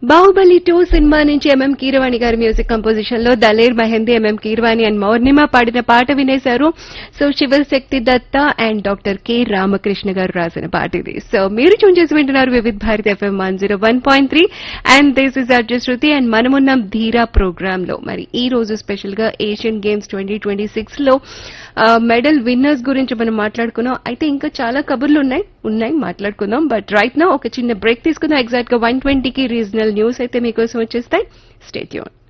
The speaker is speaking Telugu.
బాహుబలి టూ సినిమా నుంచి ఎంఎం కీరవాణి గారి మ్యూజిక్ కంపోజిషన్ లో దలేర్ మహందీ ఎంఎం కీరవాణి అండ్ మౌర్ణిమ పాడిన పాట వినేశారు so Shivashakti Datta and doctor K Ramakrishna గారు రాసిన పాట ఇది సో మీరు చూన్ చేసి వింటున్నారు Vividh Bharati FM one zero one point three and this is Arju Shruti and మనమున్నాం ధీరా ప్రోగ్రామ్ లో మరి ఈ రోజు స్పెషల్ గా Asian games twenty twenty six లో మెడల్ విన్నర్స్ గురించి మనం మాట్లాడుకున్నాం అయితే ఇంకా చాలా కబుర్లు ఉన్నాయి ఉన్నాయి మాట్లాడుకుందాం బట్ రైట్ నా ఒక చిన్న బ్రేక్ తీసుకుందాం ఎగ్జాక్ట్ గా వన్ ట్వంటీకి రీజనల్ న్యూస్ అయితే మీకోసం వచ్చేస్తాయి స్టేట్యూన్